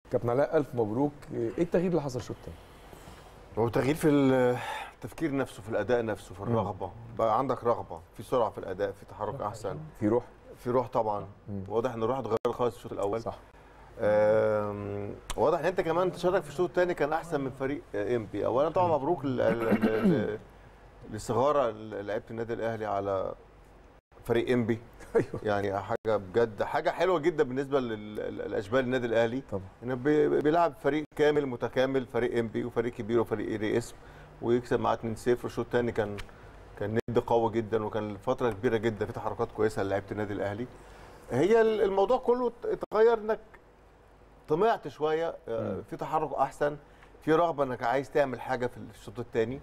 كابتن علاء الف مبروك ايه التغيير اللي حصل الشوط الثاني؟ هو تغيير في التفكير نفسه في الاداء نفسه في الرغبه بقى عندك رغبه في سرعه في الاداء في تحرك احسن في روح في روح طبعا مم. واضح ان الروح اتغيرت خالص في الشوط الاول صح آم، واضح ان انت كمان تشارك في الشوط الثاني كان احسن من فريق ام بي اولا طبعا مبروك ل- ل- ل- لصغار لعيبه النادي الاهلي على فريق ام بي ايوه يعني حاجه بجد حاجه حلوه جدا بالنسبه لل- لاشبال النادي الاهلي طبعا انه بي- بيلعب فريق كامل متكامل فريق ام بي وفريق كبير وفريق ايري اسم ويكسب معاه 2-0 الشوط الثاني كان كان ند قوي جدا وكان فتره كبيره جدا في تحركات كويسه لعيبه النادي الاهلي هي ال- الموضوع كله اتغير انك طمعت شويه آه، مم. في تحرك احسن في رغبه انك عايز تعمل حاجه في الشوط الثاني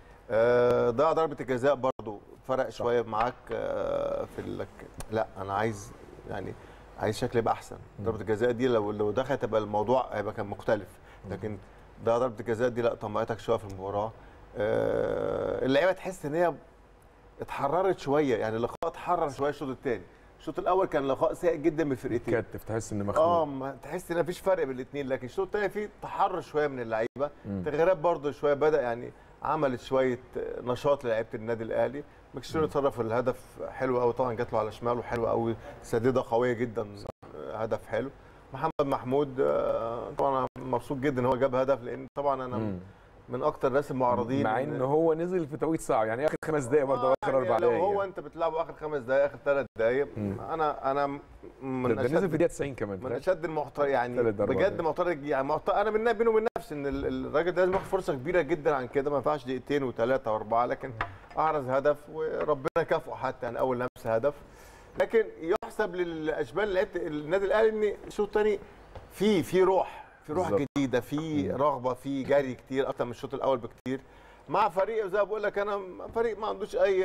ضيع ضربه الجزاء برضو فرق شويه معاك آه، في ال- لا انا عايز يعني عايز شكل يبقى احسن ضربه الجزاء دي لو لو دخلت يبقى الموضوع هيبقى كان مختلف لكن ده ضربه الجزاء دي لا طمعتك شويه في المباراه آه، اللعيبه تحس ان هي اتحررت شويه يعني اللقاء اتحرر شويه الشوط الثاني الشوط الاول كان لقاء سيء جدا من الفرقتين كاتف تحس ان اه مخنوق ما تحس ان مفيش فرق بين الاثنين لكن الشوط الثاني فيه تحرر شويه من اللعيبه مم. تغييرات برضه شويه بدا يعني عملت شويه نشاط للعيبه النادي الاهلي مكسور اتصرف الهدف حلو قوي طبعا جات له على شماله حلو قوي سديده قويه جدا هدف حلو محمد محمود آه، طبعا انا مبسوط جدا ان هو جاب هدف لان طبعا انا مم. من اكتر الناس المعارضين مع ان هو نزل في توقيت صعب يعني اخر خمس دقائق برضه آه، اخر يعني اربع لو دقائق هو يعني. انت بتلعبه اخر خمس دقائق اخر ثلاث دقائق مم. انا انا من ده, ده أشد- نزل في دقيقه 90 كمان من فاهم؟ اشد المعترض يعني تلات ضربات. بجد معترض يعني معترض انا بيني بيني وبين نفسي ان ال- الراجل ده لازم ياخد فرصه كبيره جدا عن كده ما ينفعش دقيقتين وثلاثه واربعه لكن احرز هدف وربنا كافئه حتى يعني اول لمسه هدف لكن يحسب للاشبال لعيبه النادي الاهلي ان الشوط الثاني في في روح في روح بالظبط. جديده في رغبه في جري كتير اكتر من الشوط الاول بكتير مع فريق زي ما بقول لك انا فريق ما عندوش اي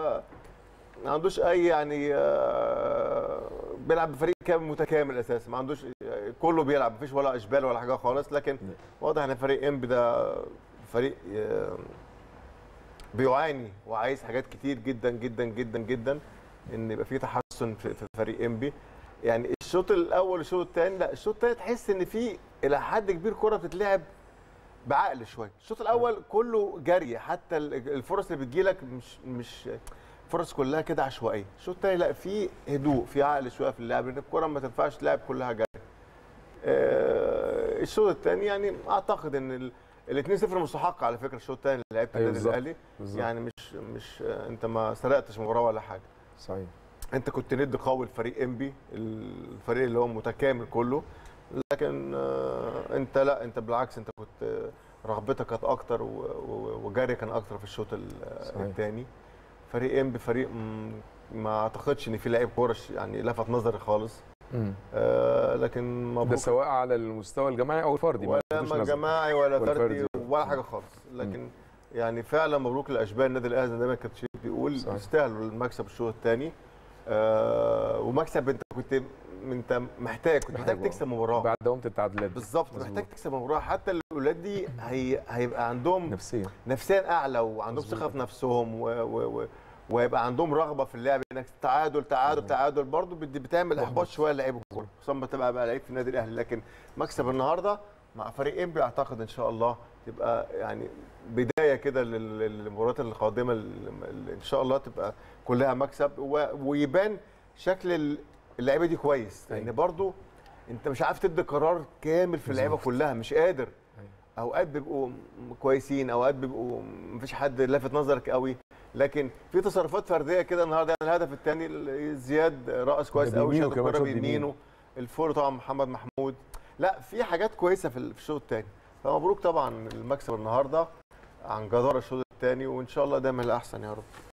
ما عندوش اي يعني آه، بيلعب بفريق كامل متكامل اساسا ما عندوش كله بيلعب مفيش ولا اشبال ولا حاجه خالص لكن واضح ان فريق انبي ده فريق آه، بيعاني وعايز حاجات كتير جدا جدا جدا جدا ان يبقى في تحسن في في فريق انبي يعني الشوط الاول والشوط الثاني لا الشوط الثاني تحس ان في الى حد كبير كره بتتلعب بعقل شويه الشوط الاول كله جري حتى ال- الفرص اللي بتجيلك مش مش فرص كلها كده عشوائيه الشوط الثاني لا في هدوء في عقل شويه في اللعب لان الكره ما تنفعش تلعب كلها جري آه، الشوط الثاني يعني اعتقد ان ال ال 2-0 مستحق على فكره الشوط الثاني لعيبه أيوة النادي بالظبط. الاهلي بالظبط. يعني مش مش آه، انت ما سرقتش مباراه ولا حاجه صحيح انت كنت ند قوي لفريق انبي الفريق اللي هو متكامل كله لكن آه، انت لا انت بالعكس انت كنت آه، رغبتك كانت اكتر و- و- وجري كان اكتر في الشوط صحيح. الثاني فريق انبي فريق مم، ما اعتقدش ان في لعيب كوره ش- يعني لفت نظري خالص مم. آه، لكن ده مبروك سواء على المستوى الجماعي او الفردي ما ولا لفتوش ما نظر. جماعي ولا ولا فردي فردي. ولا حاجه خالص لكن يعني فعلا مبروك لاشبال النادي الاهلي زي ما كابتن شريف بيقول صحيح. يستاهلوا المكسب الشوط الثاني آه ومكسب انت كنت انت محتاج كنت محتاج محتاج، تكسب مباراه بعد دوامه التعادلات دي. بالظبط مظبوط. محتاج تكسب مباراه حتى الاولاد دي هي هيبقى عندهم نفسيا نفسيا اعلى وعندهم مظبوط. ثقه في نفسهم و و و وهيبقى عندهم رغبه في اللعب انك تعادل تعادل تعادل برضه بت- بتعمل احباط شويه لعيب الكوره خصوصا لما تبقى بقى لعيب في النادي الاهلي لكن مكسب النهارده مع فريق انبي اعتقد ان شاء الله تبقى يعني بدايه كده لل- للمباريات القادمه اللي اللي ان شاء الله تبقى كلها مكسب و- ويبان شكل ال- اللعيبه دي كويس لان أيوة. برضه انت مش عارف تدي قرار كامل في اللعيبه بالظبط. كلها مش قادر أيوة. اوقات بيبقوا م- كويسين اوقات بيبقوا مفيش حد لافت نظرك قوي لكن في تصرفات فرديه كده النهارده يعني الهدف الثاني زياد رقص كويس ده قوي بيمينه شاط كمان، الكوره شاط بيمينه بيمينه. الفول طبعا محمد محمود لا في حاجات كويسه في ال- في الشوط الثاني فمبروك طبعا المكسب النهارده عن جداره الشوط الثاني وان شاء الله دايما الاحسن يا رب